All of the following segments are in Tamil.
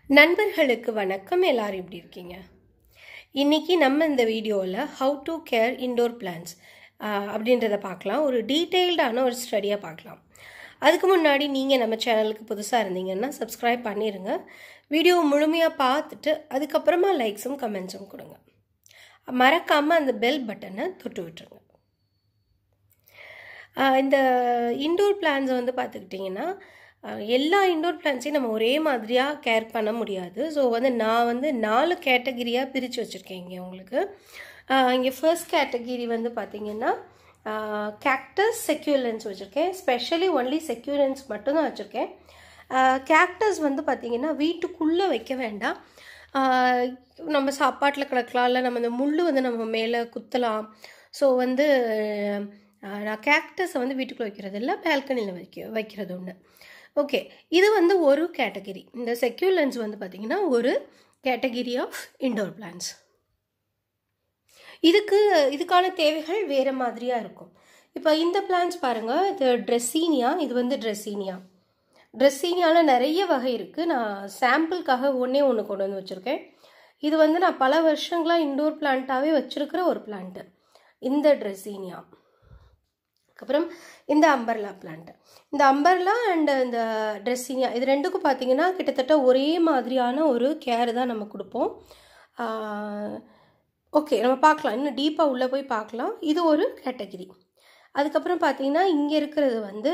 நண்பர்களுக்கு வணக்கம் எல்லாரும் எப்படி இருக்கீங்க இன்னைக்கு நம்ம இந்த வீடியோவில் how to care indoor plants அப்படின்றத பார்க்கலாம் ஒரு டீட்டெயில்டான ஒரு ஸ்டடியாக பார்க்கலாம் அதுக்கு முன்னாடி நீங்கள் நம்ம சேனலுக்கு புதுசாக இருந்தீங்கன்னா சப்ஸ்கிரைப் பண்ணிடுங்க வீடியோ முழுமையாக பார்த்துட்டு அதுக்கப்புறமா லைக்ஸும் கமெண்ட்ஸும் கொடுங்க மறக்காமல் அந்த பெல் பட்டனை தொட்டு விட்டுருங்க ஆஹ் இந்த இன்டோர் பிளான்ஸை வந்து பார்த்துக்கிட்டிங்கன்னா ஆஹ் எல்லா இன்டோர் பிளான்ஸையும் நம்ம ஒரே மாதிரியாக கேர் பண்ண முடியாது ஸோ வந்து நான் வந்து நாலு கேட்டகிரியாக பிரித்து வச்சுருக்கேன் இங்கே உங்களுக்கு ஆஹ் இங்கே ஃபர்ஸ்ட் கேட்டகிரி வந்து பார்த்தீங்கன்னா கேக்டஸ் செக்யூலன்ஸ் வச்சுருக்கேன் ஸ்பெஷலி ஒன்லி செக்யூலன்ஸ் மட்டும்தான் வச்சுருக்கேன் கேக்டஸ் வந்து பார்த்தீங்கன்னா வீட்டுக்குள்ளே வைக்க வேண்டாம் ஆஹ் நம்ம சாப்பாட்டில் கிடக்கலாம் இல்லை நம்ம இந்த முள் வந்து நம்ம மேலே குத்தலாம் ஸோ வந்து ஆஹ் நான் கேக்டஸை வந்து வீட்டுக்குள்ளே வைக்கிறது இல்லை பால்கனியில் வைக்க வைக்கிறது ஒன்று ஓகே இது வந்து ஒரு கேட்டகிரி இந்த செக்யூலன்ஸ் வந்து பார்த்திங்கன்னா ஒரு கேட்டகிரி ஆஃப் இன்டோர் பிளான்ஸ் இதுக்கு இதுக்கான தேவைகள் வேறு மாதிரியாக இருக்கும் இப்போ இந்த பிளான்ஸ் பாருங்கள் இது ட்ரெஸ்ஸீனியா இது வந்து ட்ரெஸ்ஸீனியா ட்ரெஸ்ஸீனியாவில் நிறைய வகை இருக்குது நான் சாம்பிளுக்காக ஒன்றே ஒன்று கொண்டு வந்து வச்சுருக்கேன் இது வந்து நான் பல வருஷங்களாக இன்டோர் பிளான்ட்டாகவே வச்சுருக்கிற ஒரு பிளான்ட்டு இந்த ட்ரெஸ்ஸீனியா அப்புறம் இந்த அம்பர்லா பிளான்ட் இந்த அம்பர்லா அண்ட் இந்த ட்ரெஸ்ஸினியா இது ரெண்டுக்கும் பார்த்தீங்கன்னா கிட்டத்தட்ட ஒரே மாதிரியான ஒரு கேர் தான் நம்ம கொடுப்போம் ஓகே நம்ம பார்க்கலாம் இன்னும் டீப்பாக உள்ளே போய் பார்க்கலாம் இது ஒரு கேட்டகிரி அதுக்கப்புறம் பார்த்தீங்கன்னா இங்கே இருக்கிறது வந்து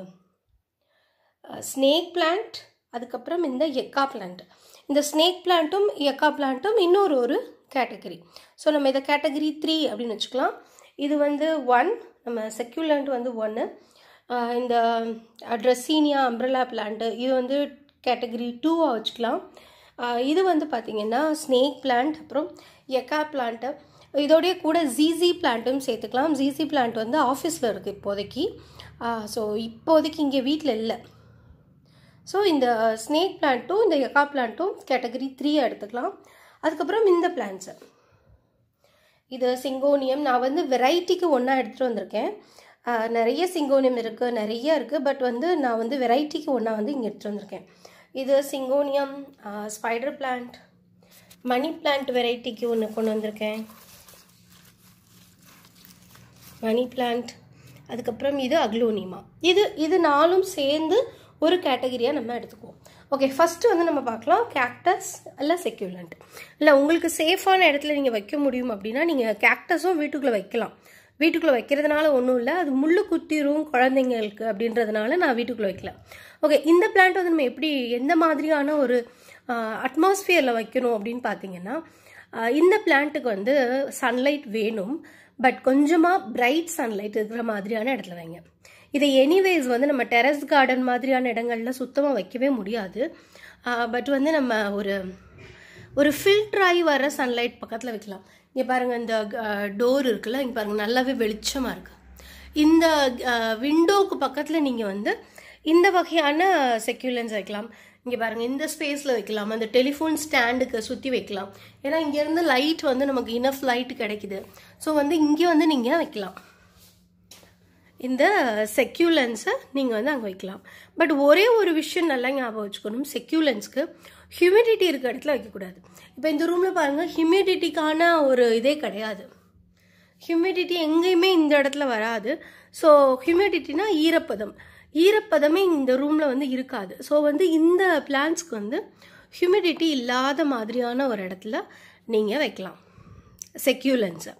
ஸ்னேக் பிளான்ட் அதுக்கப்புறம் இந்த எக்கா பிளான்ட் இந்த ஸ்னேக் பிளான்ட்டும் எக்கா பிளான்ட்டும் இன்னொரு ஒரு கேட்டகரி ஸோ நம்ம இதை கேட்டகரி த்ரீ அப்படின்னு வச்சுக்கலாம் இது வந்து ஒன் நம்ம செக்யூலண்ட் வந்து ஒன்று இந்த ட்ரெஸ்ஸீனியா அம்ப்ரலா பிளான்ட்டு இது வந்து கேட்டகரி டூவாக வச்சுக்கலாம் இது வந்து பார்த்திங்கன்னா ஸ்னேக் பிளான்ட் அப்புறம் எக்கா பிளான்ட்டு இதோடைய கூட ஜிசி பிளான்ட்டும் சேர்த்துக்கலாம் ஜிசி பிளான்ட் வந்து ஆஃபீஸில் இருக்குது இப்போதைக்கு ஸோ இப்போதைக்கு இங்கே வீட்டில் இல்லை ஸோ இந்த ஸ்னேக் பிளான்ட்டும் இந்த எக்கா பிளான்ட்டும் கேட்டகரி த்ரீ எடுத்துக்கலாம் அதுக்கப்புறம் இந்த பிளான்ட்ஸு இது சிங்கோனியம் நான் வந்து வெரைட்டிக்கு ஒன்றா எடுத்துகிட்டு வந்திருக்கேன் நிறைய சிங்கோனியம் இருக்குது நிறைய இருக்குது பட் வந்து நான் வந்து வெரைட்டிக்கு ஒன்றா வந்து இங்கே எடுத்துகிட்டு வந்திருக்கேன் இது syngonium spider plant money plant வெரைட்டிக்கு ஒன்று கொண்டு வந்திருக்கேன் மணி பிளான்ட் அதுக்கப்புறம் இது அக்லோனிமா இது இது நாலும் சேர்ந்து ஒரு கேட்டகரியாக நம்ம எடுத்துக்குவோம் ஓகே ஃபஸ்ட்டு வந்து நம்ம பார்க்கலாம் கேக்டஸ் இல்லை செக்யூலண்ட் இல்லை உங்களுக்கு சேஃபான இடத்துல நீங்கள் வைக்க முடியும் அப்படின்னா நீங்கள் கேக்டஸும் வீட்டுக்குள்ளே வைக்கலாம் வீட்டுக்குள்ளே வைக்கிறதுனால ஒன்றும் இல்லை அது முள்ளு குத்திரும் குழந்தைங்களுக்கு அப்படின்றதுனால நான் வீட்டுக்குள்ளே வைக்கல ஓகே இந்த பிளான்ட் வந்து நம்ம எப்படி எந்த மாதிரியான ஒரு அட்மாஸ்ஃபியரில் வைக்கணும் அப்படின்னு பார்த்தீங்கன்னா இந்த பிளான்ட்டுக்கு வந்து சன்லைட் வேணும் பட் கொஞ்சமாக பிரைட் சன்லைட் இருக்கிற மாதிரியான இடத்துல வைங்க இதை எனிவேஸ் வந்து நம்ம டெரஸ் கார்டன் மாதிரியான இடங்கள்ல சுத்தமாக வைக்கவே முடியாது பட் வந்து நம்ம ஒரு ஒரு ஃபில்டராகி வர சன்லைட் பக்கத்தில் வைக்கலாம் இங்கே பாருங்கள் இந்த டோர் இருக்குல்ல இங்கே பாருங்கள் நல்லாவே வெளிச்சமாக இருக்குது இந்த விண்டோவுக்கு பக்கத்தில் நீங்கள் வந்து இந்த வகையான செக்யூலன்ஸ் வைக்கலாம் இங்கே பாருங்கள் இந்த ஸ்பேஸில் வைக்கலாம் அந்த டெலிஃபோன் ஸ்டாண்டுக்கு சுற்றி வைக்கலாம் ஏன்னா இங்கேருந்து லைட் வந்து நமக்கு இனஃப் லைட் கிடைக்குது ஸோ வந்து இங்கே வந்து நீங்கள் வைக்கலாம் இந்த செக்யூலன்ஸை நீங்கள் வந்து அங்கே வைக்கலாம் பட் ஒரே ஒரு விஷயம் நல்லா ஞாபகம் வச்சுக்கணும் செக்யூலன்ஸ்க்கு ஹியூமிடிட்டி இருக்க இடத்துல வைக்கக்கூடாது இப்போ இந்த ரூமில் பாருங்கள் ஹியூமிடிட்டிக்கான ஒரு இதே கிடையாது ஹியூமிடிட்டி எங்கேயுமே இந்த இடத்துல வராது ஸோ ஹியூமிடிட்டினா ஈரப்பதம் ஈரப்பதமே இந்த ரூமில் வந்து இருக்காது ஸோ வந்து இந்த பிளான்ஸ்க்கு வந்து ஹியூமிடிட்டி இல்லாத மாதிரியான ஒரு இடத்துல நீங்கள் வைக்கலாம் செக்யூலன்ஸை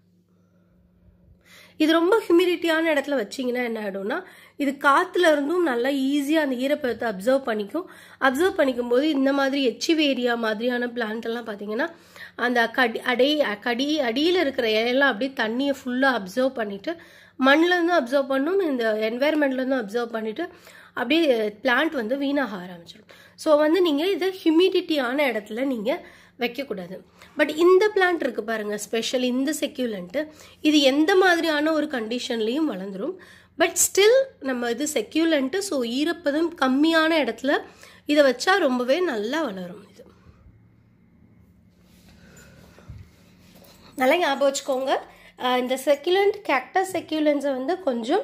இது ரொம்ப ஹியூமிடிட்டியான இடத்துல வச்சிங்கன்னா என்ன ஆகிடும்னா இது காற்றுல இருந்தும் நல்லா ஈஸியாக அந்த ஈரப்பதத்தை அப்சர்வ் பண்ணிக்கும் அப்சர்வ் பண்ணிக்கும் போது இந்த மாதிரி எச்சிவேரியா மாதிரியான பிளான்ட் எல்லாம் பார்த்தீங்கன்னா அந்த கடி அடை கடி அடியில் இருக்கிற இலையெல்லாம் அப்படியே தண்ணியை ஃபுல்லாக அப்சர்வ் பண்ணிட்டு மண்ணிலேருந்தும் அப்சர்வ் பண்ணும் இந்த என்வாயர்மெண்ட்லேருந்தும் அப்சர்வ் பண்ணிட்டு அப்படியே பிளான்ட் வந்து வீணாக ஆரம்பிச்சிடும் ஸோ வந்து நீங்கள் இதை ஹியூமிடிட்டியான இடத்துல நீங்கள் வைக்கக்கூடாது பட் இந்த பிளான்ட் இருக்குது பாருங்கள் ஸ்பெஷல் இந்த செக்யூலண்ட்டு இது எந்த மாதிரியான ஒரு கண்டிஷன்லேயும் வளர்ந்துடும் பட் ஸ்டில் நம்ம இது செக்யூலண்ட்டு ஸோ ஈரப்பதம் கம்மியான இடத்துல இதை வச்சா ரொம்பவே நல்லா வளரும் இது நல்லா ஞாபகம் வச்சுக்கோங்க இந்த செக்யூலண்ட் கேக்டஸ் செக்யூலன்ஸை வந்து கொஞ்சம்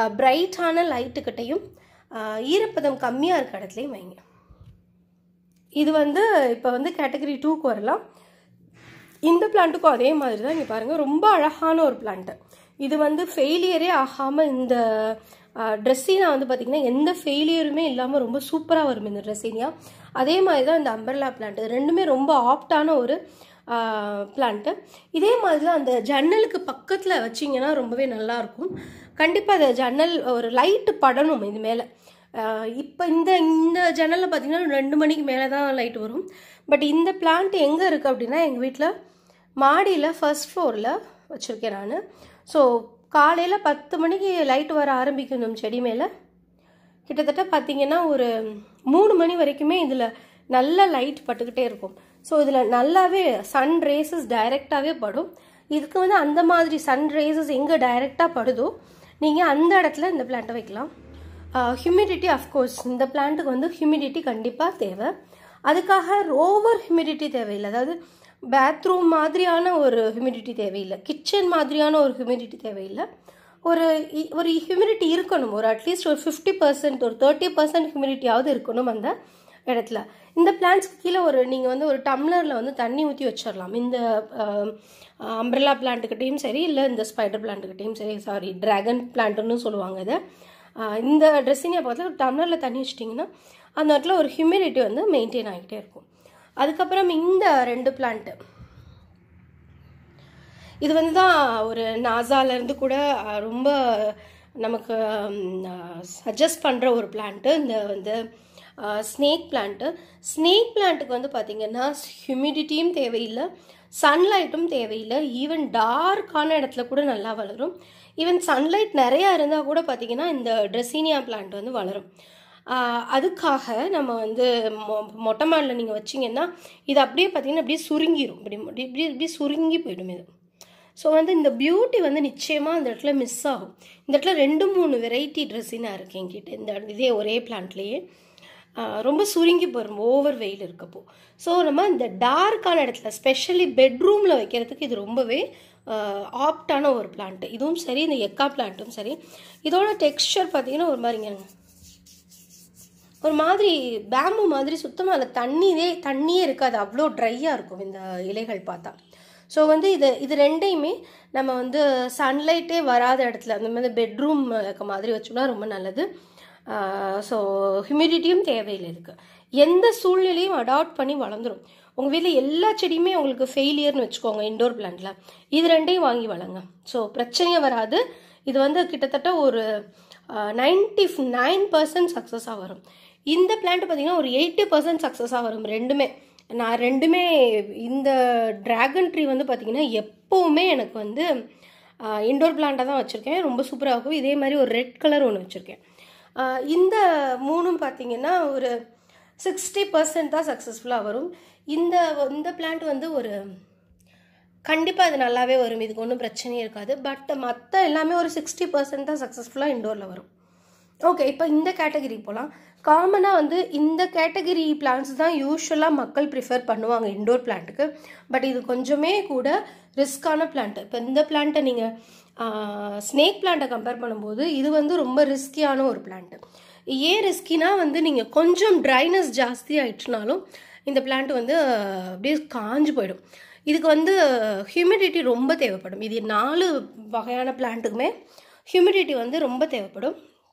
பிரைட்டான லைட்டுக்கிட்டையும் ஈரப்பதம் கம்மியாக இருக்க இடத்துலையும் வைங்க இது வந்து இப்போ வந்து கேட்டகரி டூக்கு வரலாம் இந்த பிளான்ட்டுக்கும் அதே மாதிரி தான் இங்கே பாருங்கள் ரொம்ப அழகான ஒரு பிளான்ட்டு இது வந்து ஃபெயிலியரே ஆகாமல் இந்த ட்ரெஸ்ஸினா வந்து பார்த்திங்கன்னா எந்த ஃபெயிலியருமே இல்லாமல் ரொம்ப சூப்பராக வரும் இந்த ட்ரெஸ்ஸினியா அதே மாதிரி தான் இந்த அம்பர்லா பிளான்ட் இது ரெண்டுமே ரொம்ப ஆப்டான ஒரு பிளான்ட்டு இதே மாதிரி தான் அந்த ஜன்னலுக்கு பக்கத்தில் வச்சிங்கன்னா ரொம்பவே நல்லாயிருக்கும் கண்டிப்பாக அந்த ஜன்னல் ஒரு லைட்டு படணும் இது மேலே இப்போ இந்த இந்த ஜன்னலில் பார்த்தீங்கன்னா ரெண்டு மணிக்கு மேலே தான் லைட் வரும் பட் இந்த பிளான்ட் எங்கே இருக்குது அப்படின்னா எங்கள் வீட்டில் மாடியில் ஃபர்ஸ்ட் ஃப்ளோரில் வச்சுருக்கேன் நான் ஸோ காலையில் பத்து மணிக்கு லைட் வர ஆரம்பிக்கும் இந்த செடி மேலே கிட்டத்தட்ட பார்த்தீங்கன்னா ஒரு மூணு மணி வரைக்குமே இதில் நல்ல லைட் பட்டுக்கிட்டே இருக்கும் ஸோ இதில் நல்லாவே சன் ரேசஸ் டைரெக்டாகவே படும் இதுக்கு வந்து அந்த மாதிரி சன் ரேசஸ் எங்கே டைரெக்டாக படுதோ நீங்கள் அந்த இடத்துல இந்த பிளான்ட்டை வைக்கலாம் ஹியூமிடிட்டி அஃப்கோர்ஸ் இந்த பிளான்ட்டுக்கு வந்து ஹியூமிடிட்டி கண்டிப்பாக தேவை அதுக்காக ஓவர் ஹியூமிடிட்டி தேவையில்லை அதாவது பேத்ரூம் மாதிரியான ஒரு ஹியூமிடிட்டி தேவையில்லை கிச்சன் மாதிரியான ஒரு ஹியூமிடிட்டி தேவையில்லை ஒரு ஒரு ஹியூமிடிட்டி இருக்கணும் ஒரு அட்லீஸ்ட் ஒரு ஃபிஃப்டி பர்சன்ட் ஒரு தேர்ட்டி பர்சன்ட் ஹியூமிடிட்டியாவது இருக்கணும் அந்த இடத்துல இந்த பிளான்ட்ஸ்க்கு கீழே ஒரு நீங்கள் வந்து ஒரு டம்ளரில் வந்து தண்ணி ஊற்றி வச்சிடலாம் இந்த அம்ப்ரெல்லா பிளான்ட்டுக்கிட்டையும் சரி இல்லை இந்த ஸ்பைடர் பிளான்ட்டுக்கிட்டையும் சரி சாரி ட்ராகன் பிளான்ட்டுன்னு சொல்லுவாங்க இதை இந்த ட்ரெஸ்ஸிங்கை பார்த்து ஒரு டம்ளரில் தண்ணி வச்சிட்டிங்கன்னா அந்த இடத்துல ஒரு ஹியூமிடிட்டி வந்து மெயின்டைன் ஆகிட்டே இருக்கும் அதுக்கப்புறம் இந்த ரெண்டு பிளான்ட்டு இது வந்து தான் ஒரு நாசாலேருந்து கூட ரொம்ப நமக்கு சஜஸ்ட் பண்ணுற ஒரு பிளான்ட்டு இந்த வந்து ஸ்னேக் பிளான்ட்டு ஸ்னேக் பிளான்ட்டுக்கு வந்து பார்த்திங்கன்னா ஹியூமிடிட்டியும் தேவையில்லை சன்லைட்டும் தேவையில்லை ஈவன் டார்க்கான இடத்துல கூட நல்லா வளரும் ஈவன் சன்லைட் நிறையா இருந்தால் கூட பார்த்திங்கன்னா இந்த ட்ரெஸ்ஸீனியா பிளான்ட் வந்து வளரும் அதுக்காக நம்ம வந்து மொ மொட்டை மாடில் நீங்கள் வச்சிங்கன்னா இது அப்படியே பார்த்திங்கன்னா அப்படியே சுருங்கிடும் இப்படி இப்படி இப்படி சுருங்கி போயிடும் இது ஸோ வந்து இந்த பியூட்டி வந்து நிச்சயமாக அந்த இடத்துல மிஸ் ஆகும் இந்த இடத்துல ரெண்டு மூணு வெரைட்டி ட்ரெஸ்ஸினாக இருக்குது என்கிட்ட இந்த இதே ஒரே பிளான்ட்லேயே ரொம்ப சுருங்கி போயிடும் ஓவர் வெயில் இருக்கப்போ ஸோ நம்ம இந்த டார்க்கான இடத்துல ஸ்பெஷலி பெட்ரூமில் வைக்கிறதுக்கு இது ரொம்பவே ஆப்டான ஒரு பிளான்ட்டு இதுவும் சரி இந்த எக்கா பிளான்ட்டும் சரி இதோட டெக்ஸ்டர் பார்த்தீங்கன்னா ஒரு மாதிரிங்க ஒரு மாதிரி பேம்பு மாதிரி சுத்தமாக அந்த தண்ணியே தண்ணியே இருக்காது அவ்வளோ ட்ரையாக இருக்கும் இந்த இலைகள் பார்த்தா ஸோ வந்து இது இது ரெண்டையுமே நம்ம வந்து சன்லைட்டே வராத இடத்துல அந்த மாதிரி பெட்ரூம் இருக்க மாதிரி வச்சோம்னா ரொம்ப நல்லது ஸோ ஹியூமிடிட்டியும் தேவையில்லை இதுக்கு எந்த சூழ்நிலையும் அடாப்ட் பண்ணி வளர்ந்துடும் உங்கள் வீட்டில் எல்லா செடியுமே உங்களுக்கு ஃபெயிலியர்னு வச்சுக்கோங்க இண்டோர் பிளான்ட்டில் இது ரெண்டையும் வாங்கி வளங்க ஸோ பிரச்சனையே வராது இது வந்து கிட்டத்தட்ட ஒரு நைன்டி நைன் பர்சன்ட் சக்ஸஸாக வரும் இந்த பிளான்ட் பார்த்தீங்கன்னா ஒரு எயிட்டி பர்சன்ட் சக்ஸஸாக வரும் ரெண்டுமே நான் ரெண்டுமே இந்த ட்ராகன் ட்ரீ வந்து பார்த்திங்கன்னா எப்போவுமே எனக்கு வந்து இண்டோர் பிளான்ட்டாக தான் வச்சுருக்கேன் ரொம்ப சூப்பராக இருக்கும் இதே மாதிரி ஒரு ரெட் கலர் ஒன்று வச்சுருக்கேன் இந்த மூணும் பார்த்திங்கன்னா ஒரு சிக்ஸ்டி பர்சன்ட் தான் சக்ஸஸ்ஃபுல்லாக வரும் இந்த இந்த பிளான்ட் வந்து ஒரு கண்டிப்பாக இது நல்லாவே வரும் இதுக்கு ஒன்றும் பிரச்சனையே இருக்காது பட் மற்ற எல்லாமே ஒரு சிக்ஸ்டி பர்சன்ட் தான் சக்ஸஸ்ஃபுல்லாக இண்டோரில் வரும் ஓகே இப்போ இந்த கேட்டகரி போகலாம் காமனாக வந்து இந்த கேட்டகரி பிளான்ஸ் தான் யூஸ்வலாக மக்கள் ப்ரிஃபர் பண்ணுவாங்க இண்டோர் பிளான்ட்டுக்கு பட் இது கொஞ்சமே கூட ரிஸ்க்கான பிளான்ட்டு இப்போ இந்த பிளான்ட்டை நீங்கள் ஸ்னேக் பிளான்ட்டை கம்பேர் பண்ணும்போது இது வந்து ரொம்ப ரிஸ்கியான ஒரு பிளான்ட்டு ஏன் ரிஸ்கினா வந்து நீங்கள் கொஞ்சம் ட்ரைனஸ் ஜாஸ்தி ஆயிடுச்சுனாலும் இந்த பிளான்ட் வந்து அப்படியே காஞ்சு போயிடும் இதுக்கு வந்து ஹியூமிடிட்டி ரொம்ப தேவைப்படும் இது நாலு வகையான பிளான்ட்டுக்குமே ஹியூமிடிட்டி வந்து ரொம்ப தேவைப்படும்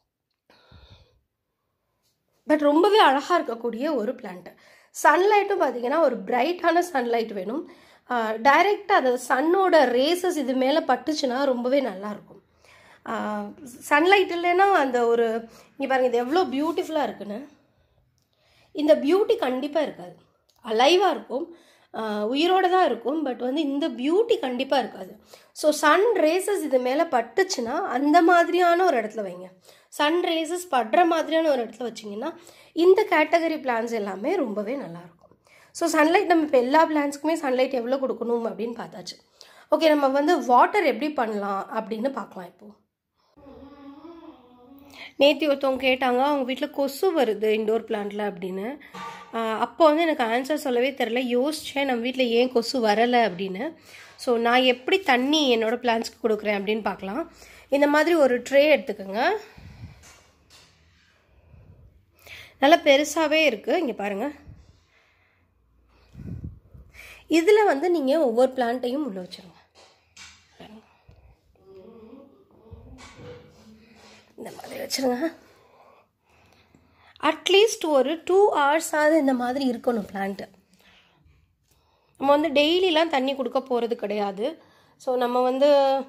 பட் ரொம்பவே அழகாக இருக்கக்கூடிய ஒரு பிளான்ட்டு சன்லைட்டும் பார்த்தீங்கன்னா ஒரு பிரைட்டான சன்லைட் வேணும் டைரெக்டாக அது சன்னோட ரேசஸ் இது மேலே பட்டுச்சுன்னா ரொம்பவே நல்லாயிருக்கும் சன்லைட் இல்லைன்னா அந்த ஒரு இங்கே பாருங்கள் இது எவ்வளோ பியூட்டிஃபுல்லாக இருக்குன்னு இந்த பியூட்டி கண்டிப்பாக இருக்காது அலைவாக இருக்கும் உயிரோடு தான் இருக்கும் பட் வந்து இந்த பியூட்டி கண்டிப்பாக இருக்காது ஸோ சன் ரேசஸ் இது மேலே பட்டுச்சுன்னா அந்த மாதிரியான ஒரு இடத்துல வைங்க சன் ரேசஸ் படுற மாதிரியான ஒரு இடத்துல வச்சிங்கன்னா இந்த கேட்டகரி பிளான்ஸ் எல்லாமே ரொம்பவே நல்லாயிருக்கும் ஸோ சன்லைட் நம்ம இப்போ எல்லா பிளான்ஸ்க்குமே சன்லைட் எவ்வளோ கொடுக்கணும் அப்படின்னு பார்த்தாச்சு ஓகே நம்ம வந்து வாட்டர் எப்படி பண்ணலாம் அப்படின்னு பார்க்கலாம் இப்போது நேற்று ஒருத்தவங்க கேட்டாங்க அவங்க வீட்டில் கொசு வருது இண்டோர் பிளான்ட்டில் அப்படின்னு அப்போ வந்து எனக்கு ஆன்சர் சொல்லவே தெரில யோசித்தேன் நம்ம வீட்டில் ஏன் கொசு வரலை அப்படின்னு ஸோ நான் எப்படி தண்ணி என்னோடய பிளான்ஸ்க்கு கொடுக்குறேன் அப்படின்னு பார்க்கலாம் இந்த மாதிரி ஒரு ட்ரே எடுத்துக்கோங்க நல்லா பெருசாகவே இருக்குது இங்கே பாருங்கள் இதில் வந்து நீங்கள் ஒவ்வொரு பிளான்ட்டையும் உள்ள வச்சுருங்க இந்த மாதிரி வச்சுருங்க அட்லீஸ்ட் ஒரு டூ ஹவர்ஸாவது இந்த மாதிரி இருக்கணும் பிளான்ட்டு நம்ம வந்து டெய்லிலாம் தண்ணி கொடுக்க போகிறது கிடையாது ஸோ நம்ம வந்து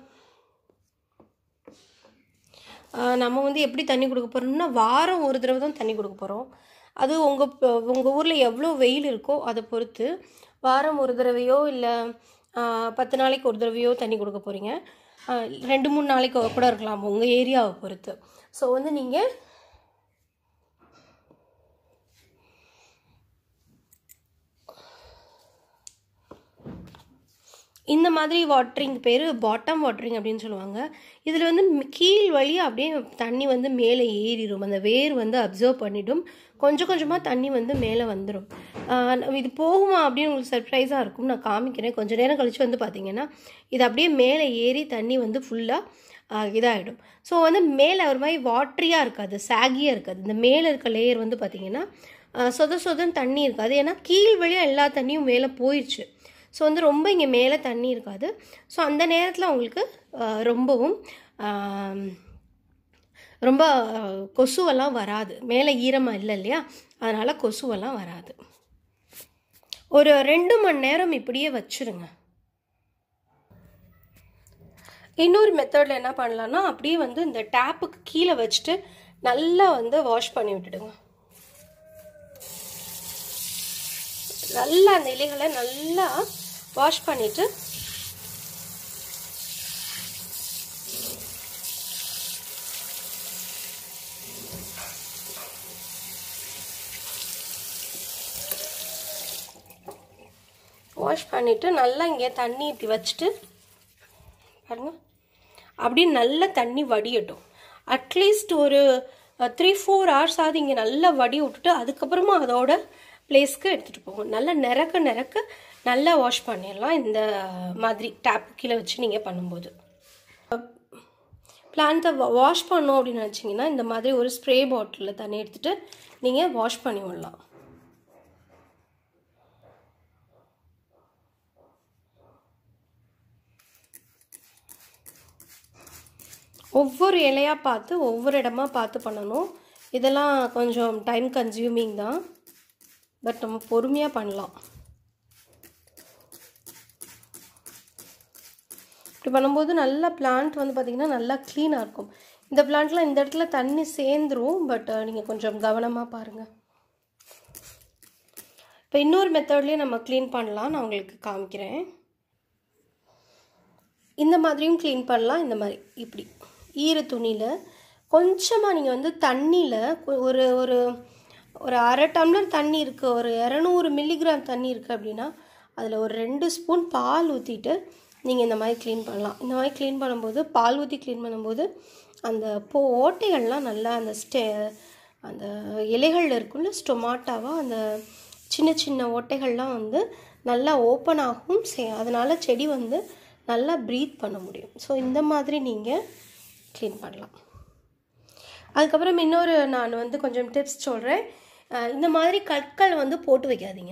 ஆஹ், நம்ம வந்து எப்படி தண்ணி கொடுக்க போகிறோம்னா வாரம் ஒரு தடவை தான் தண்ணி கொடுக்க போகிறோம் அது உங்கள் உங்கள் ஊரில் எவ்வளோ வெயில் இருக்கோ அதை பொறுத்து வாரம் ஒரு தடவையோ இல்லை பத்து நாளைக்கு ஒரு தடவையோ தண்ணி கொடுக்க போகிறீங்க ரெண்டு மூணு நாளைக்கு கூட இருக்கலாம் உங்கள் ஏரியாவை பொறுத்து ஸோ வந்து நீங்கள் இந்த மாதிரி வாட்டரிங் பேர் பாட்டம் வாட்டரிங் அப்படின்னு சொல்லுவாங்க இதில் வந்து ம்- கீழ் வழி அப்படியே தண்ணி வந்து மேலே ஏறிடும் அந்த வேர் வந்து அப்சர்வ் பண்ணிடும் கொஞ்சம் கொஞ்சமாக தண்ணி வந்து மேலே வந்துடும் இது போகுமா அப்படின்னு உங்களுக்கு சர்ப்ரைஸாக இருக்கும் நான் காமிக்கிறேன் கொஞ்ச நேரம் கழிச்சு வந்து பார்த்தீங்கன்னா இது அப்படியே மேலே ஏறி தண்ணி வந்து ஃபுல்லாக இதாகிடும் ஸோ வந்து மேலே ஒரு மாதிரி வாட்டரியாக இருக்காது சாகியாக இருக்காது இந்த மேலே இருக்க லேயர் வந்து பார்த்தீங்கன்னா ஆஹ் சொத சொதன்னு தண்ணி இருக்காது ஏன்னா கீழ் வழியாக எல்லா தண்ணியும் மேலே போயிடுச்சு ஸோ வந்து ரொம்ப இங்கே மேலே தண்ணி இருக்காது ஸோ அந்த நேரத்தில் உங்களுக்கு ஆஹ், ரொம்பவும் ஆம், ரொம்ப ஆஹ், கொசுவெல்லாம் வராது மேலே ஈரமாக இல்லை இல்லையா அதனால் கொசுவெல்லாம் வராது ஒரு ரெண்டு மணி நேரம் இப்படியே வச்சுருங்க இன்னொரு மெத்தடில் என்ன பண்ணலான்னா அப்படியே வந்து இந்த டேப்புக்கு கீழே வச்சுட்டு நல்லா வந்து வாஷ் பண்ணி விட்டுடுங்க நல்லா அந்த இலைகளை நல்லா வாஷ் பண்ணிட்டு வாஷ் பண்ணிட்டு நல்லா இங்கே தண்ணி இப்படி வச்சுட்டு பாருங்க அப்படியே நல்ல தண்ணி வடியட்டும் அட்லீஸ்ட் ஒரு த்ரீ ஃபோர் ஹவர்ஸ் ஆகுது இங்கே நல்லா வடி விட்டுட்டு அதுக்கப்புறமா அதோட பிளேஸ்க்கு எடுத்துகிட்டு போகும் நல்லா நிறக்க நிறக்க நல்லா வாஷ் பண்ணிடலாம் இந்த மாதிரி டேப் கீழே வச்சு நீங்கள் பண்ணும்போது பிளான்ட்டை வாஷ் பண்ணோம் அப்படின்னு நினச்சிங்கன்னா இந்த மாதிரி ஒரு ஸ்ப்ரே பாட்டிலில் தண்ணி எடுத்துகிட்டு நீங்கள் வாஷ் பண்ணி விடலாம் ஒவ்வொரு இலையாக பார்த்து ஒவ்வொரு இடமா பார்த்து பண்ணணும் இதெல்லாம் கொஞ்சம் டைம் கன்சியூமிங் தான் பட் நம்ம பொறுமையாக பண்ணலாம் இப்படி பண்ணும்போது நல்லா பிளான்ட் வந்து பார்த்திங்கன்னா நல்லா க்ளீனாக இருக்கும் இந்த பிளான்ட்லாம் இந்த இடத்துல தண்ணி சேர்ந்துரும் பட் நீங்கள் கொஞ்சம் கவனமாக பாருங்கள் இப்போ இன்னொரு மெத்தட்லேயும் நம்ம க்ளீன் பண்ணலாம் நான் உங்களுக்கு காமிக்கிறேன் இந்த மாதிரியும் க்ளீன் பண்ணலாம் இந்த மாதிரி இப்படி ஈர துணியில் கொஞ்சமாக நீங்கள் வந்து தண்ணியில் ஒரு ஒரு ஒரு அரை டம்ளர் தண்ணி இருக்குது ஒரு இரநூறு மில்லிகிராம் தண்ணி இருக்குது அப்படின்னா அதில் ஒரு ரெண்டு ஸ்பூன் பால் ஊற்றிட்டு நீங்கள் இந்த மாதிரி க்ளீன் பண்ணலாம் இந்த மாதிரி க்ளீன் பண்ணும்போது பால் ஊற்றி க்ளீன் பண்ணும்போது அந்த போ ஓட்டைகள்லாம் நல்லா அந்த ஸ்டே அந்த இலைகளில் இருக்குள்ள ஸ்டொமாட்டாவாக அந்த சின்ன சின்ன ஓட்டைகள்லாம் வந்து நல்லா ஓப்பன் ஆகும் சே அதனால் செடி வந்து நல்லா ப்ரீத் பண்ண முடியும் ஸோ இந்த மாதிரி நீங்கள் க்ளீன் பண்ணலாம் அதுக்கப்புறம் இன்னொரு நான் வந்து கொஞ்சம் டிப்ஸ் சொல்கிறேன் இந்த மாதிரி கற்கள் வந்து போட்டு வைக்காதீங்க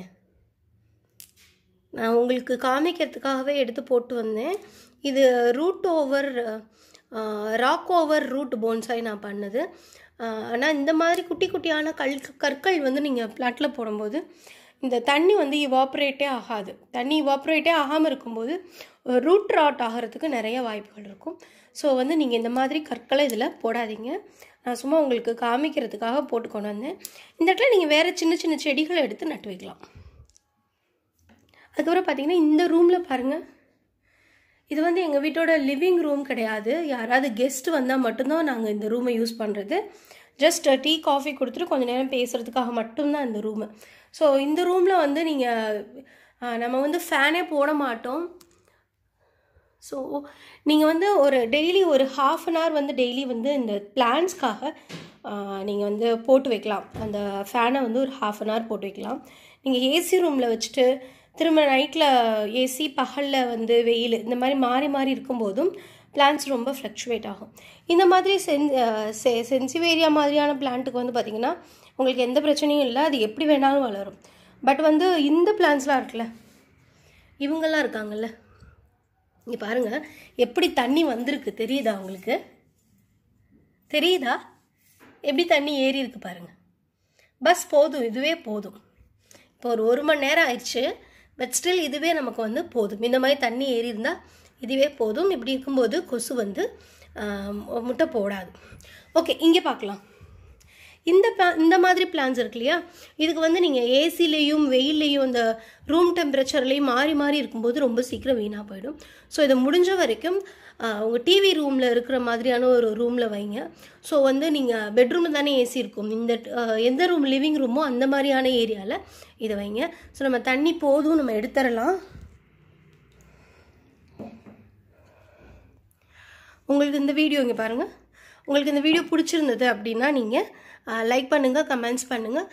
நான் உங்களுக்கு காமிக்கிறதுக்காகவே எடுத்து போட்டு வந்தேன் இது root over rock over root bonsai நான் பண்ணது ஆனால் இந்த மாதிரி குட்டி குட்டியான கல் கற்கள் வந்து நீங்கள் பிளாட்டில் போடும்போது இந்த தண்ணி வந்து இவாப்ரேட்டே ஆகாது தண்ணி இவாப்ரேட்டே ஆகாமல் இருக்கும்போது ரூட் ராட் ஆகிறதுக்கு நிறைய வாய்ப்புகள் இருக்கும் ஸோ வந்து நீங்கள் இந்த மாதிரி கற்களை இதில் போடாதீங்க நான் சும்மா உங்களுக்கு காமிக்கிறதுக்காக போட்டு கொண்டு வந்தேன் இந்த இடத்துல நீங்கள் வேறு சின்ன சின்ன செடிகளை எடுத்து நட்டு வைக்கலாம் அதுக்கப்புறம் பார்த்தீங்கன்னா இந்த ரூமில் பாருங்கள் இது வந்து எங்கள் வீட்டோட லிவிங் ரூம் கிடையாது யாராவது கெஸ்ட் வந்தால் மட்டும்தான் நாங்கள் இந்த ரூமை யூஸ் பண்ணுறது ஜஸ்ட் டீ காஃபி கொடுத்துட்டு கொஞ்சம் நேரம் பேசுகிறதுக்காக மட்டும்தான் இந்த ரூமு ஸோ இந்த ரூமில் வந்து நீங்கள் நம்ம வந்து ஃபேனே போட மாட்டோம் ஸோ நீங்கள் வந்து ஒரு டெய்லி ஒரு ஹாஃப் அன் ஹவர் வந்து டெய்லி வந்து இந்த பிளான்ஸ்க்காக நீங்கள் வந்து போட்டு வைக்கலாம் அந்த ஃபேனை வந்து ஒரு ஹாஃப் அன் ஹவர் போட்டு வைக்கலாம் நீங்கள் ஏசி ரூமில் வச்சுட்டு திரும்ப நைட்டில் ஏசி பகலில் வந்து வெயில் இந்த மாதிரி மாறி மாறி இருக்கும்போதும் பிளான்ஸ் ரொம்ப ஃப்ளக்சுவேட் ஆகும் இந்த மாதிரி சென் செ சென்சிவேரியா மாதிரியான பிளான்ட்டுக்கு வந்து பார்த்திங்கன்னா உங்களுக்கு எந்த பிரச்சனையும் இல்லை அது எப்படி வேணாலும் வளரும் பட் வந்து இந்த பிளான்ஸ்லாம் இருக்குல்ல இவங்கெல்லாம் இருக்காங்கல்ல இங்கே பாருங்கள் எப்படி தண்ணி வந்திருக்கு தெரியுதா உங்களுக்கு தெரியுதா எப்படி தண்ணி ஏறி இருக்கு பாருங்க பஸ் போதும் இதுவே போதும் இப்போ ஒரு ஒரு மணி நேரம் ஆயிடுச்சு பட் ஸ்டில் இதுவே நமக்கு வந்து போதும் இந்த மாதிரி தண்ணி ஏறி இருந்தால் இதுவே போதும் இப்படி இருக்கும்போது கொசு வந்து ஆம், முட்டை போடாது ஓகே இங்கே பார்க்கலாம் இந்த பிளா இந்த மாதிரி பிளான்ஸ் இருக்கு இல்லையா இதுக்கு வந்து நீங்கள் ஏசிலேயும் வெயில்லையும் இந்த ரூம் டெம்பரேச்சர்லேயும் மாறி மாறி இருக்கும்போது ரொம்ப சீக்கிரம் வீணாக போயிடும் ஸோ இதை முடிஞ்ச வரைக்கும் உங்கள் டிவி ரூமில் இருக்கிற மாதிரியான ஒரு ரூமில் வைங்க ஸோ வந்து நீங்கள் பெட்ரூமில் தானே ஏசி இருக்கும் இந்த ஆஹ், எந்த ரூம் லிவிங் ரூமோ அந்த மாதிரியான ஏரியாவில் இதை வைங்க ஸோ நம்ம தண்ணி போதும் நம்ம எடுத்துடலாம் உங்களுக்கு இந்த வீடியோ இங்கே பாருங்கள் உங்களுக்கு இந்த வீடியோ பிடிச்சிருந்தது அப்படின்னா நீங்கள் லைக் பண்ணுங்கள் கமெண்ட்ஸ் பண்ணுங்கள்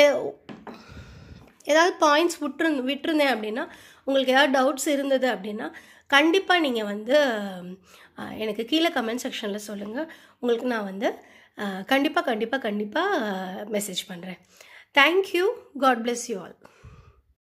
ஏதாவது பாயிண்ட்ஸ் விட்டுரு விட்டுருந்தேன் அப்படின்னா உங்களுக்கு ஏதாவது டவுட்ஸ் இருந்தது அப்படின்னா கண்டிப்பாக நீங்கள் வந்து அஹ், எனக்கு கீழே கமெண்ட் செக்ஷனில் சொல்லுங்கள் உங்களுக்கு நான் வந்து கண்டிப்பாக கண்டிப்பாக கண்டிப்பாக மெசேஜ் பண்ணுறேன் thank you god bless you all